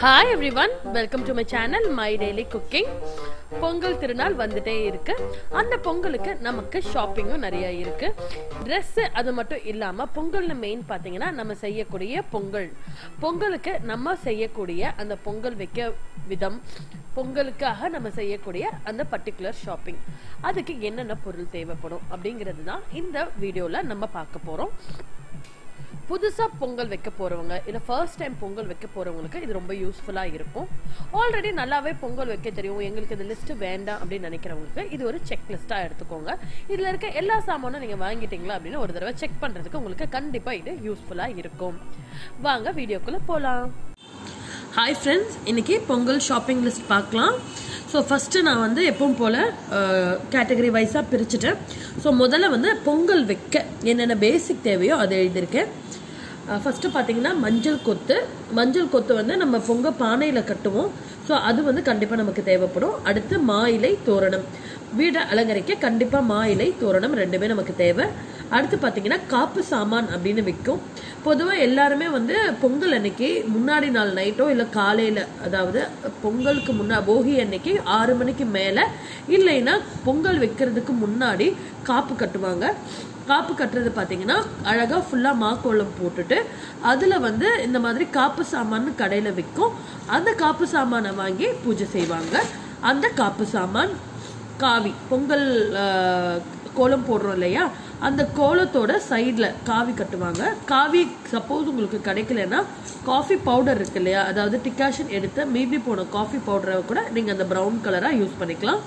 hi everyone welcome to my channel my daily cooking Pongal திருநாள் வந்துட்டே இருக்கு அந்த பொங்கலுக்கு நமக்கு ஷாப்பிங்கும் நிறைய இருக்கு ட்ரெஸ்ஸு அது மட்டும் இல்லாம பொங்கல்னு மெயின் பார்த்தீங்கன்னா நம்ம செய்யக்கூடிய பொங்கல் பொங்கலுக்கு நம்ம செய்யக்கூடிய அந்த பொங்கல் வைக்க விதம் பொங்கலுக்காக நம்ம செய்யக்கூடிய அந்த பர்டிகுலர் ஷாப்பிங் அதுக்கு என்னென்ன பொருள் தேவைப்படும் அப்படிங்கிறது தான் இந்த வீடியோவில் நம்ம பார்க்க போகிறோம் புதுசா பொங்கல் வைக்க போறவங்க இல்ல ஃபர்ஸ்ட் டைம் பொங்கல் வைக்க போறவங்களுக்கு இது ரொம்ப யூஸ்ஃபுல்லா இருக்கும் ஆல்ரெடி நல்லாவே பொங்கல் வைக்க தெரியும் எங்களுக்கு இந்த லிஸ்ட் வேண்டாம் அப்படின்னு நினைக்கிறவங்களுக்கு இது ஒரு செக் லிஸ்டா எடுத்துக்கோங்க இதுல இருக்க எல்லா சாமானும் நீங்க வாங்கிட்டீங்களா அப்படின்னு ஒரு தடவை செக் பண்றதுக்கு உங்களுக்கு கண்டிப்பா இது யூஸ்ஃபுல்லா இருக்கும் வாங்க வீடியோக்குள்ள போலாம் ஹாய் ஃப்ரெண்ட்ஸ் இன்னைக்கு பொங்கல் ஷாப்பிங் லிஸ்ட் பார்க்கலாம் ஸோ ஃபஸ்ட்டு நான் வந்து எப்பவும் போல் கேட்டகரி வைஸாக பிரிச்சுட்டேன் ஸோ முதல்ல வந்து பொங்கல் வைக்க என்னென்ன பேசிக் தேவையோ அதை எழுதியிருக்கேன் ஃபஸ்ட்டு பார்த்தீங்கன்னா மஞ்சள் கொத்து மஞ்சள் கொத்து வந்து நம்ம பொங்க பானையில் கட்டுவோம் ஸோ அது வந்து கண்டிப்பாக நமக்கு தேவைப்படும் அடுத்து மா இலை தோரணம் வீடை அலங்கரிக்க கண்டிப்பாக மா இலை தோரணம் ரெண்டுமே நமக்கு தேவை அடுத்து பார்த்தீங்கன்னா காப்பு சாமான் அப்படின்னு விற்கும் பொதுவாக எல்லாருமே வந்து பொங்கல் அன்னைக்கு முன்னாடி நாள் நைட்டோ இல்லை காலையில் அதாவது பொங்கலுக்கு முன்னா போகி அன்னைக்கு ஆறு மணிக்கு மேலே இல்லைன்னா பொங்கல் வைக்கிறதுக்கு முன்னாடி காப்பு கட்டுவாங்க காப்பு கட்டுறது பார்த்தீங்கன்னா அழகாக ஃபுல்லாக மாக்கோளம் போட்டுட்டு அதில் வந்து இந்த மாதிரி காப்பு சாமான் கடையில் விற்கும் அந்த காப்பு சாமானை வாங்கி பூஜை செய்வாங்க அந்த காப்பு சாமான் காவி பொங்கல் கோலம் போடுறோம் இல்லையா அந்த கோலத்தோட சைடில் காவி கட்டுவாங்க காவி சப்போஸ் உங்களுக்கு கிடைக்கலன்னா காஃபி பவுடர் இருக்கு இல்லையா அதாவது டிகாஷன் எடுத்து மீதி போன காஃபி பவுடரை கூட நீங்கள் அந்த ப்ரௌன் கலராக யூஸ் பண்ணிக்கலாம்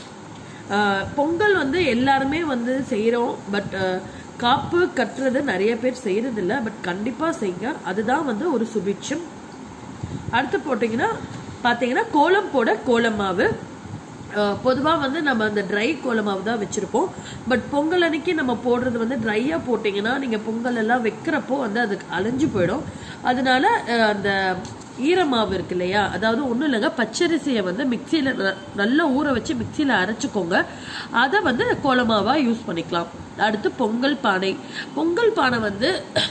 பொங்கல் வந்து எல்லாருமே வந்து செய்கிறோம் பட் காப்பு கட்டுறது நிறைய பேர் செய்யறதில்ல பட் கண்டிப்பாக செய்யுங்க அதுதான் வந்து ஒரு சுபிட்சம் அடுத்து போட்டிங்கன்னா பார்த்தீங்கன்னா கோலம் போட கோலமாவு பொதுவாக வந்து நம்ம அந்த ட்ரை கோலமாவு தான் வச்சுருப்போம் பட் பொங்கல் அன்னைக்கு நம்ம போடுறது வந்து ட்ரையாக போட்டிங்கன்னா நீங்கள் பொங்கல் எல்லாம் வைக்கிறப்போ வந்து அதுக்கு அலைஞ்சு போயிடும் அதனால அந்த ஈரமாவு இருக்கு இல்லையா அதாவது ஒன்றும் இல்லைங்க பச்சரிசியை வந்து மிக்சியில் நல்லா ஊற வச்சு மிக்சியில் அரைச்சிக்கோங்க அதை வந்து கோலமாவாக யூஸ் பண்ணிக்கலாம் அடுத்து பொங்கல் பானை பொங்கல் பானை வந்து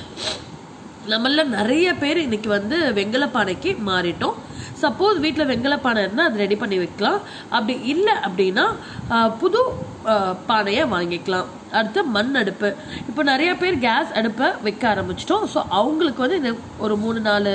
நம்மள நிறைய பேர் இன்னைக்கு வந்து வெங்கல பானைக்கு மாறிட்டோம் சப்போஸ் வீட்டில் வெங்கல பானை இருந்தால் அது ரெடி பண்ணி வைக்கலாம் அப்படி இல்லை அப்படின்னா புது பானையை வாங்கிக்கலாம் அடுத்து மண் அடுப்பு இப்போ நிறைய பேர் கேஸ் அடுப்பை வைக்க ஆரம்பிச்சிட்டோம் ஸோ அவங்களுக்கு வந்து இந்த ஒரு மூணு நாலு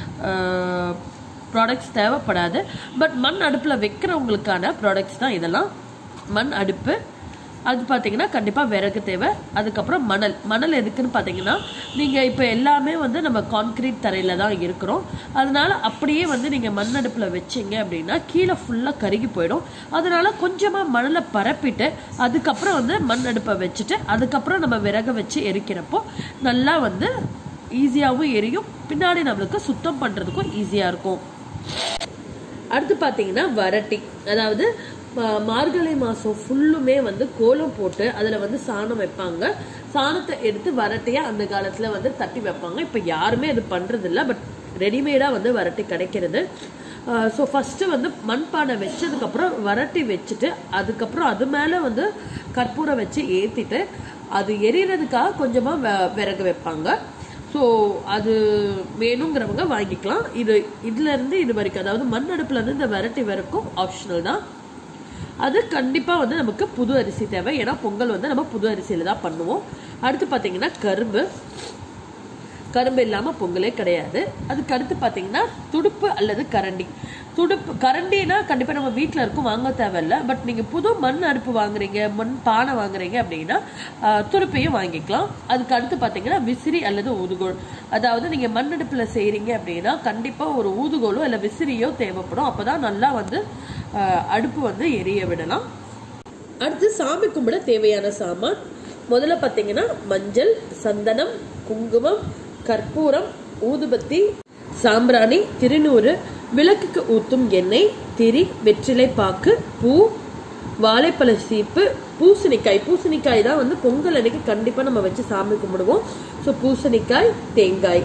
ப்ராடக்ட்ஸ் தேவைப்படாது பட் மண் அடுப்பில் வைக்கிறவங்களுக்கான ப்ராடக்ட்ஸ் தான் இதெல்லாம் மண் அடுப்பு அது பார்த்தீங்கன்னா கண்டிப்பாக விறகு தேவை அதுக்கப்புறம் மணல் மணல் எதுக்குன்னு பார்த்தீங்கன்னா நீங்கள் இப்போ எல்லாமே வந்து நம்ம கான்கிரீட் தரையில் தான் இருக்கிறோம் அதனால அப்படியே வந்து நீங்கள் மண் அடுப்பில் வச்சிங்க அப்படின்னா கீழே ஃபுல்லாக கருகி போயிடும் அதனால கொஞ்சமாக மணலை பரப்பிட்டு அதுக்கப்புறம் வந்து மண் அடுப்பை வச்சுட்டு அதுக்கப்புறம் நம்ம விறகு வச்சு எரிக்கிறப்போ நல்லா வந்து ஈஸியாகவும் எரியும் பின்னாடி நம்மளுக்கு சுத்தம் பண்ணுறதுக்கும் ஈஸியாக இருக்கும் அடுத்து பார்த்தீங்கன்னா வரட்டி அதாவது மார்கழி மாதம் ஃபுல்லுமே வந்து கோலம் போட்டு அதில் வந்து சாணம் வைப்பாங்க சாணத்தை எடுத்து வரட்டியாக அந்த காலத்தில் வந்து தட்டி வைப்பாங்க இப்போ யாருமே அது பண்ணுறதில்ல பட் ரெடிமேடாக வந்து வரட்டி கிடைக்கிறது ஸோ ஃபஸ்ட்டு வந்து மண்பானை வச்சதுக்கப்புறம் வரட்டி வச்சுட்டு அதுக்கப்புறம் அது மேலே வந்து கற்பூரம் வச்சு ஏற்றிட்டு அது எரியறதுக்காக கொஞ்சமாக விறகு வைப்பாங்க ஸோ அது வேணுங்கிறவங்க வாங்கிக்கலாம் இது இதுலேருந்து இது வரைக்கும் அதாவது மண் அடுப்புலேருந்து இந்த வெரைட்டி வரைக்கும் ஆப்ஷனல் தான் அது கண்டிப்பாக வந்து நமக்கு புது அரிசி தேவை ஏன்னா பொங்கல் வந்து நம்ம புது அரிசியில் தான் பண்ணுவோம் அடுத்து பார்த்தீங்கன்னா கரும்பு கரும்பு இல்லாமல் பொங்கலே கிடையாது அதுக்கு அடுத்து பார்த்தீங்கன்னா துடுப்பு அல்லது கரண்டி துடுப்பு கரண்டினா கண்டிப்பாக நம்ம வீட்டில் இருக்கும் வாங்க தேவையில்ல பட் நீங்கள் புது மண் அடுப்பு வாங்குறீங்க மண் பானை வாங்குறீங்க அப்படின்னா துடுப்பையும் வாங்கிக்கலாம் அதுக்கு அடுத்து பார்த்தீங்கன்னா விசிறி அல்லது ஊதுகோல் அதாவது நீங்கள் மண் அடுப்பில் செய்கிறீங்க அப்படின்னா கண்டிப்பாக ஒரு ஊதுகோலோ இல்லை விசிறியோ தேவைப்படும் அப்போ தான் நல்லா வந்து அடுப்பு வந்து எரிய விடலாம் அடுத்து சாமி கும்பிட தேவையான சாமான் முதல்ல பார்த்தீங்கன்னா மஞ்சள் சந்தனம் குங்குமம் கற்பூரம் ஊதுபத்தி சாம்பிராணி திருநூறு விளக்குக்கு ஊத்தும் எண்ணெய் திரி வெற்றிலை பாக்கு பூ வாழைப்பழ சீப்பு பூசணிக்காய் பூசணிக்காய் தான் வந்து பொங்கல் அன்னைக்கு கண்டிப்பாக நம்ம வச்சு சாமி கும்பிடுவோம் ஸோ பூசணிக்காய் தேங்காய்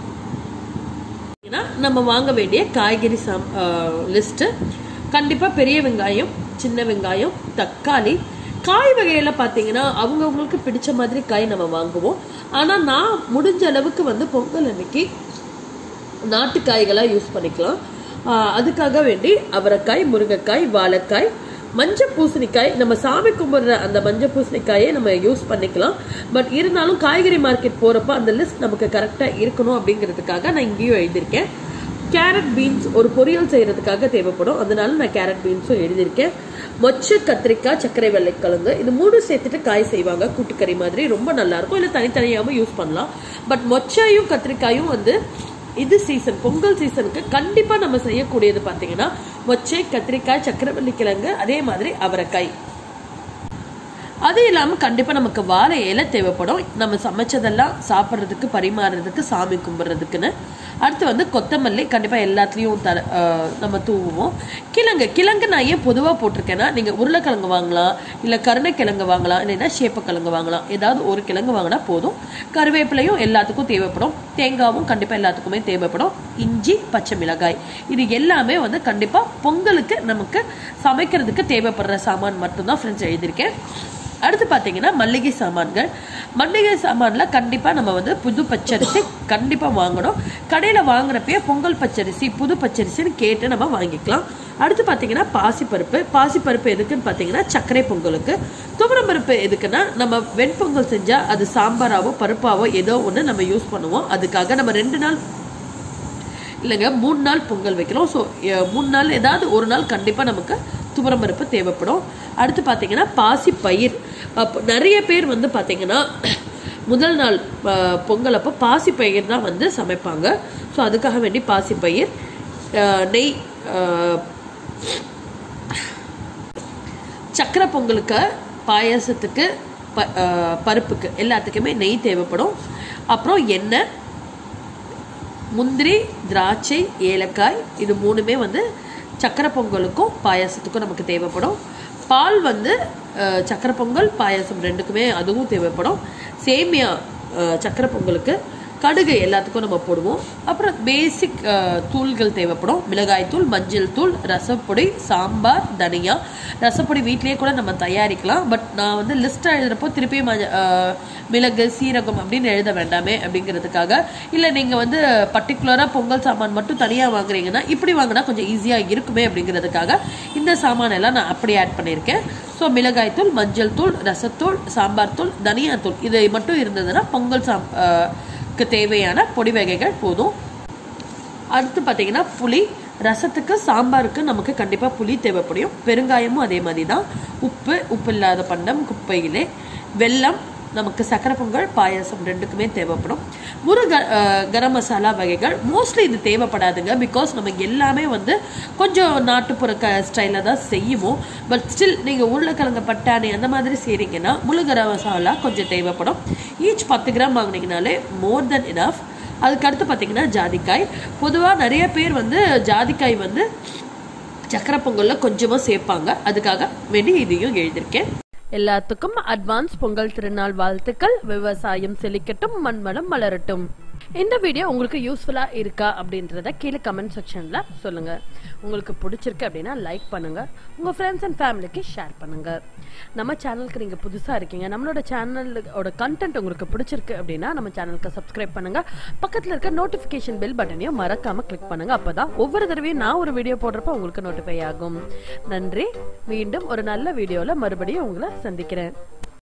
நம்ம வாங்க வேண்டிய காய்கறி சாம் லிஸ்ட்டு கண்டிப்பாக பெரிய வெங்காயம் சின்ன வெங்காயம் தக்காளி காய் வகையில் பார்த்தீங்கன்னா அவங்கவுங்களுக்கு பிடிச்ச மாதிரி காய் நம்ம வாங்குவோம் ஆனால் நான் முடிஞ்ச அளவுக்கு வந்து பொங்கல் அன்னைக்கு நாட்டு காய்களாக யூஸ் பண்ணிக்கலாம் ஆஹ் அதுக்காக வேண்டி அவரைக்காய் முருங்கைக்காய் வாழைக்காய் மஞ்சள் பூசணிக்காய் நம்ம சாமி கும்பிடுற அந்த மஞ்சள் பூசணிக்காயை நம்ம யூஸ் பண்ணிக்கலாம் பட் இருந்தாலும் காய்கறி மார்க்கெட் போறப்ப அந்த லிஸ்ட் நமக்கு கரெக்டாக இருக்கணும் அப்படிங்கிறதுக்காக நான் இங்கேயும் எழுதியிருக்கேன் கேரட் பீன்ஸ் ஒரு பொரியல் செய்யறதுக்காக தேவைப்படும் அதனால நான் கேரட் பீன்ஸும் எழுதியிருக்கேன் மொச்சை கத்திரிக்காய் சர்க்கரை வெள்ளைக்கிழங்கு இது மூணு சேர்த்துட்டு காய் செய்வாங்க கூட்டுக்கறி மாதிரி ரொம்ப நல்லா இருக்கும் இல்லை தனித்தனியாகவும் யூஸ் பண்ணலாம் பட் மொச்சையும் கத்திரிக்காயும் வந்து இது சீசன் பொங்கல் சீசனுக்கு கண்டிப்பா நம்ம செய்யக்கூடியது பாத்தீங்கன்னா மொச்சை கத்திரிக்காய் சக்கரவள்ளி கிழங்கு அதே மாதிரி அவரைக்காய் அது இல்லாம கண்டிப்பா நமக்கு வாழை இலை தேவைப்படும் நம்ம சமைச்சதெல்லாம் சாப்பிட்றதுக்கு பரிமாறுறதுக்கு சாமி கும்பிட்றதுக்குன்னு அடுத்து வந்து கொத்தமல்லி கண்டிப்பா எல்லாத்துலயும் தர அஹ் நம்ம தூவுவோம் கிழங்கு கிழங்கு நான் ஏன் பொதுவா போட்டிருக்கேன்னா நீங்க உருளைக்கிழங்கு வாங்கலாம் இல்ல கருணைக்கிழங்கு வாங்கலாம் இல்லைன்னா சேப்பக்கிழங்கு வாங்கலாம் ஏதாவது ஒரு கிழங்கு வாங்கினா போதும் கருவேப்பிலையும் எல்லாத்துக்கும் தேவைப்படும் தேங்காவும் கண்டிப்பா எல்லாத்துக்குமே தேவைப்படும் இஞ்சி பச்சை மிளகாய் இது எல்லாமே வந்து கண்டிப்பா பொங்கலுக்கு நமக்கு சமைக்கிறதுக்கு தேவைப்படுற சாமான் மட்டும்தான் ஃப்ரெண்ட்ஸ் எழுதியிருக்கேன் அடுத்து பார்த்தீங்கன்னா மல்லிகை சாமான்கள் மல்லிகை சாமான்ல கண்டிப்பா நம்ம வந்து புது பச்சரிசி கண்டிப்பா வாங்கணும் கடையில வாங்குறப்பயே பொங்கல் பச்சரிசி புது பச்சரிசின்னு கேட்டு நம்ம வாங்கிக்கலாம் அடுத்து பார்த்தீங்கன்னா பாசிப்பருப்பு பாசிப்பருப்பு எதுக்குன்னு பார்த்தீங்கன்னா சர்க்கரை பொங்கலுக்கு துவரம் பருப்பு எதுக்குன்னா நம்ம வெண்பொங்கல் செஞ்சா அது சாம்பாராவோ பருப்பாவோ ஏதோ ஒன்று நம்ம யூஸ் பண்ணுவோம் அதுக்காக நம்ம ரெண்டு நாள் இல்லைங்க மூணு நாள் பொங்கல் வைக்கிறோம் ஸோ மூணு நாள் ஏதாவது ஒரு நாள் கண்டிப்பாக நமக்கு துவரம் பருப்பு தேவைப்படும் அடுத்து பார்த்தீங்கன்னா பாசி பயிர் அப்போ நிறைய பேர் வந்து பார்த்தீங்கன்னா முதல் நாள் அஹ், பொங்கல் அப்போ பாசி பயிர் தான் வந்து சமைப்பாங்க ஸோ அதுக்காக வேண்டி பாசி பயிர் அஹ், நெய் அஹ், சக்கரை பொங்கலுக்கு பாயாசத்துக்கு ப அஹ், பருப்புக்கு எல்லாத்துக்குமே நெய் தேவைப்படும் அப்புறம் எண்ணெய் முந்திரி திராட்சை ஏலக்காய் இது மூணுமே வந்து சக்கரை பொங்கலுக்கும் பாயாசத்துக்கும் நமக்கு தேவைப்படும் பால் வந்து அஹ், சக்கரை பொங்கல் பாயாசம் ரெண்டுக்குமே அதுவும் தேவைப்படும் சேமியா அஹ், சக்கரை பொங்கலுக்கு கடுகு எல்லாத்துக்கும் நம்ம போடுவோம் அப்புறம் பேசிக் தூள்கள் தேவைப்படும் மிளகாய் தூள் மஞ்சள் தூள் ரசப்பொடி சாம்பார் தனியா ரசப்பொடி வீட்லயே கூட நம்ம தயாரிக்கலாம் பட் நான் வந்து லிஸ்ட் எழுதுறப்போ திருப்பி மஞ்ச அஹ், மிளகு சீரகம் அப்படின்னு எழுத வேண்டாமே அப்படிங்கிறதுக்காக இல்லை நீங்கள் வந்து பர்டிகுலராக பொங்கல் சாமான் மட்டும் தனியாக வாங்குறீங்கன்னா இப்படி வாங்கினா கொஞ்சம் ஈஸியாக இருக்குமே அப்படிங்கிறதுக்காக இந்த சாமான் எல்லாம் நான் அப்படி ஆட் பண்ணியிருக்கேன் ஸோ மிளகாய் தூள் மஞ்சள் தூள் ரசத்தூள் சாம்பார் தூள் தனியா தூள் இது மட்டும் இருந்ததுன்னா பொங்கல் சாம் அஹ், க்கு தேவையான பொடி வகைகள் போதும் அடுத்து பார்த்தீங்கன்னா புளி ரசத்துக்கு சாம்பாருக்கு நமக்கு கண்டிப்பாக புளி தேவைப்படும் பெருங்காயமும் அதே மாதிரி தான் உப்பு உப்பு இல்லாத பண்டம் குப்பையிலே வெல்லம் நமக்கு சக்கரை பொங்கல் பாயாசம் ரெண்டுக்குமே தேவைப்படும் முருக அஹ், கரம் மசாலா வகைகள் மோஸ்ட்லி இது தேவைப்படாதுங்க பிகாஸ் நம்ம எல்லாமே வந்து கொஞ்சம் நாட்டுப்புற க ஸ்டைலில் தான் செய்யுவோம் பட் ஸ்டில் நீங்கள் உருளைக்கிழங்கு பட்டாணி அந்த மாதிரி செய்கிறீங்கன்னா முழு கரம் மசாலா கொஞ்சம் தேவைப்படும் ஈச் பத்து கிராம் வாங்கினீங்கனாலே மோர் தென் இனஃப் அதுக்கு அடுத்து பார்த்தீங்கன்னா ஜாதிக்காய் பொதுவாக நிறைய பேர் வந்து ஜாதிக்காய் வந்து சக்கரை பொங்கல்ல கொஞ்சமாக சேர்ப்பாங்க அதுக்காக வேண்டி இதையும் எழுதியிருக்கேன் எல்லாத்துக்கும் அட்வான்ஸ் பொங்கல் திருநாள் வாழ்த்துக்கள் விவசாயம் செழிக்கட்டும் மண்வளம் மலரட்டும் இந்த வீடியோ உங்களுக்கு யூஸ்ஃபுல்லா இருக்கா அப்படின்றத கீழே கமெண்ட் செக்ஷன்ல சொல்லுங்க உங்களுக்கு பிடிச்சிருக்கு அப்படின்னா லைக் பண்ணுங்க உங்க ஃப்ரெண்ட்ஸ் அண்ட் ஃபேமிலிக்கு ஷேர் பண்ணுங்க நம்ம சேனலுக்கு நீங்க புதுசா இருக்கீங்க நம்மளோட சேனலோட கண்டென்ட் உங்களுக்கு பிடிச்சிருக்கு அப்படின்னா நம்ம சேனலுக்கு சப்ஸ்கிரைப் பண்ணுங்க பக்கத்துல இருக்க நோட்டிபிகேஷன் பெல் பட்டனையும் மறக்காம கிளிக் பண்ணுங்க அப்பதான் ஒவ்வொரு தடவையும் நான் ஒரு வீடியோ போடுறப்ப உங்களுக்கு நோட்டிஃபை ஆகும் நன்றி மீண்டும் ஒரு நல்ல வீடியோல மறுபடியும் உங்களை சந்திக்கிறேன்